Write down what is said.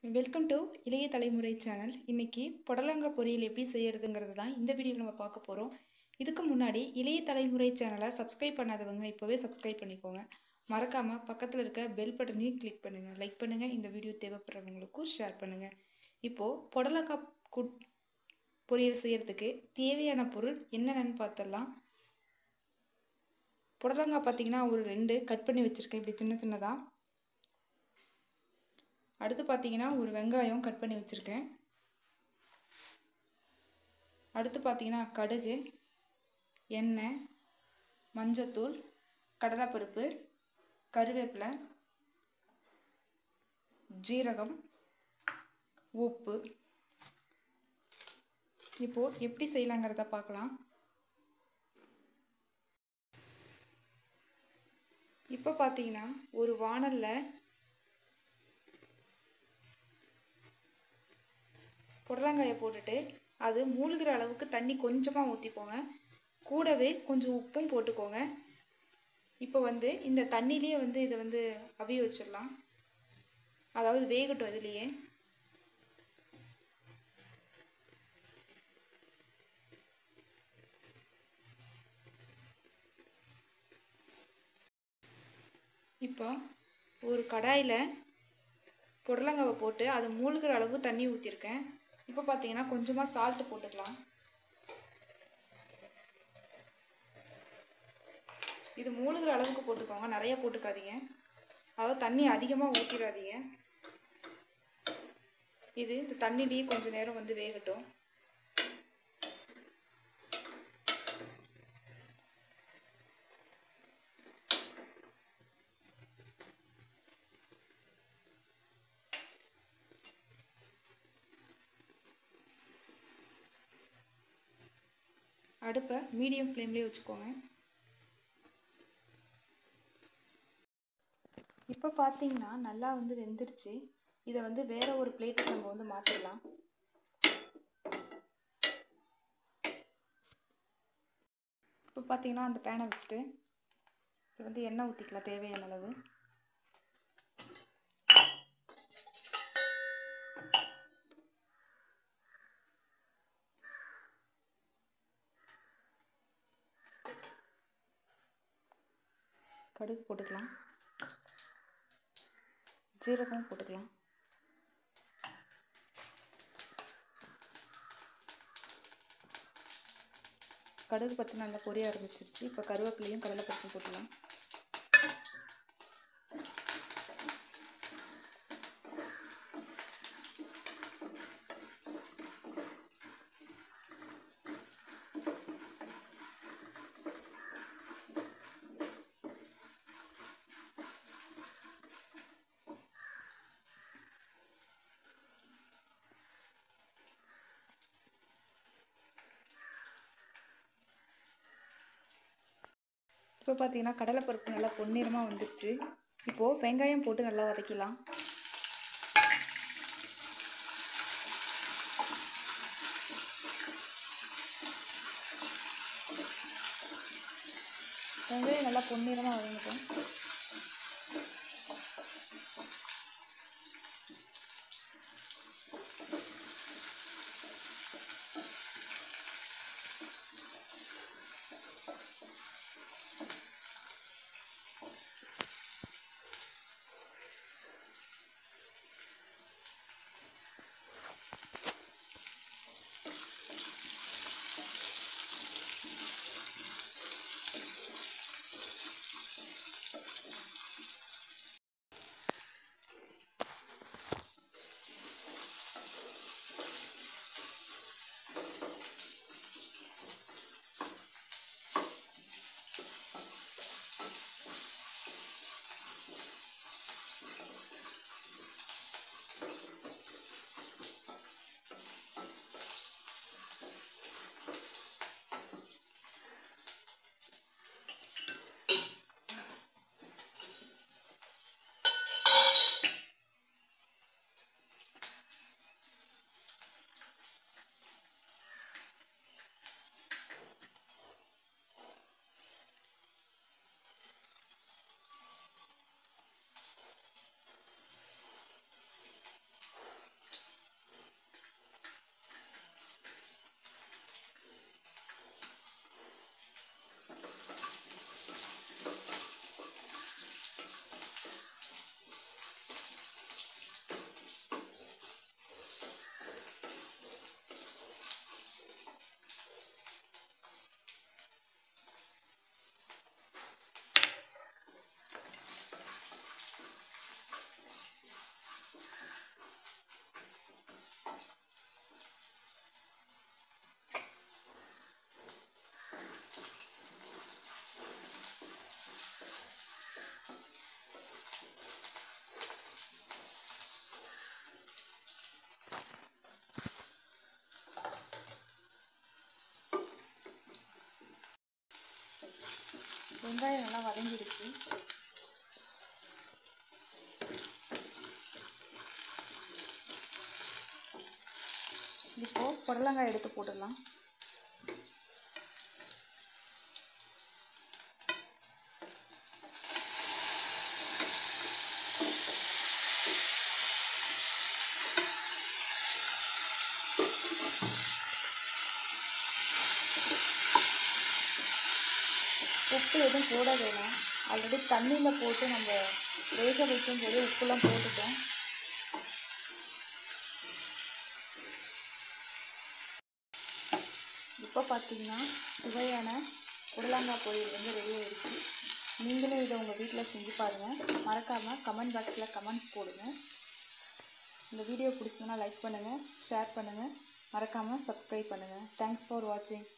welcome to இளைய தலைமுறை channel இன்னைக்கு புடலங்காய் பொரியல் எப்படி செய்யறதுங்கிறது தான் இந்த வீடியோவில் நம்ம பார்க்க போகிறோம் இதுக்கு முன்னாடி இளைய தலைமுறை சேனலை சப்ஸ்கிரைப் பண்ணாதவங்க இப்போவே சப்ஸ்கிரைப் பண்ணிக்கோங்க மறக்காமல் பக்கத்தில் இருக்க பெல் பட்டனையும் கிளிக் பண்ணுங்கள் லைக் பண்ணுங்கள் இந்த வீடியோ தேவைப்படுறவங்களுக்கும் ஷேர் பண்ணுங்கள் இப்போது புடலங்காய் குட் பொரியல் செய்யறதுக்கு தேவையான பொருள் என்னென்னு பார்த்தலாம் புடலங்காய் பார்த்தீங்கன்னா ஒரு ரெண்டு கட் பண்ணி வச்சுருக்கேன் இப்படி சின்ன சின்னதாக அடுத்து பார்த்தீங்கன்னா ஒரு வெங்காயம் கட் பண்ணி வச்சுருக்கேன் அடுத்து பார்த்தீங்கன்னா கடுகு எண்ணெய் மஞ்சத்தூள் கடலைப்பருப்பு கருவேப்பிலை ஜீரகம் உப்பு இப்போது எப்படி செய்யலாங்கிறத பார்க்கலாம் இப்போ பார்த்தீங்கன்னா ஒரு வானலில் புடலங்காயை போட்டுட்டு அது மூழ்கிற அளவுக்கு தண்ணி கொஞ்சமாக ஊற்றிப்போங்க கூடவே கொஞ்சம் உப்பும் போட்டுக்கோங்க இப்போ வந்து இந்த தண்ணியிலேயே வந்து இதை வந்து அவிய வச்சிடலாம் அதாவது வேகட்டும் இதுலேயே இப்போ ஒரு கடாயில் புடலங்காவை போட்டு அது மூழ்கிற அளவு தண்ணி ஊற்றிருக்கேன் இப்போ பார்த்தீங்கன்னா கொஞ்சமாக சால்ட்டு போட்டுக்கலாம் இது மூழ்கிற அளவுக்கு போட்டுக்கோங்க நிறைய போட்டுக்காதீங்க அதாவது தண்ணி அதிகமாக ஊற்றிடாதீங்க இது இந்த தண்ணிலேயே கொஞ்சம் நேரம் வந்து வேகட்டும் அடுப்பை மீடியம் ஃப்ளேம்லேயே வச்சுக்கோங்க இப்போ பார்த்தீங்கன்னா நல்லா வந்து வெந்துருச்சு இதை வந்து வேற ஒரு பிளேட்டுக்கு நம்ம வந்து மாற்றிடலாம் இப்போ பார்த்தீங்கன்னா அந்த பேனை வச்சுட்டு இப்போ வந்து எண்ணெய் ஊற்றிக்கலாம் தேவையான அளவு கடுகு போட்டுக்கலாம் ஜீரகம் போட்டுக்கலாம் கடுகு பற்றி நல்லா பொரிய ஆரம்பிச்சிருச்சு இப்போ கருவேப்பிலையும் கடலைப்பருப்பும் போட்டுக்கலாம் இப்போ பார்த்தீங்கன்னா கடலைப்பருப்பு நல்லா பொன்னிறமாக வந்துருச்சு இப்போது வெங்காயம் போட்டு நல்லா வதக்கிடலாம் வெங்காயம் நல்லா பொன்னிறமாக வதங்கிட்டோம் வெங்காயம் நல்லா வதங்கிடுச்சு இப்போது புடலங்காய் எடுத்து போட்டுடலாம் உப்பு எதுவும் போட வேணாம் ஆல்ரெடி தண்ணியில் போட்டு நம்ம வேக வைக்கும் போது உப்புலாம் போட்டுட்டோம் இப்போ பார்த்தீங்கன்னா சுவையான புடலங்காய் பொரியல் வந்து ரெடி ஆயிடுச்சு நீங்களும் இதை உங்கள் வீட்டில் செஞ்சு பாருங்கள் மறக்காமல் கமெண்ட் பாக்ஸில் கமெண்ட் போடுங்க இந்த வீடியோ பிடிச்சதுன்னா லைக் பண்ணுங்கள் ஷேர் பண்ணுங்கள் மறக்காமல் சப்ஸ்கிரைப் பண்ணுங்கள் தேங்க்ஸ் ஃபார் வாட்சிங்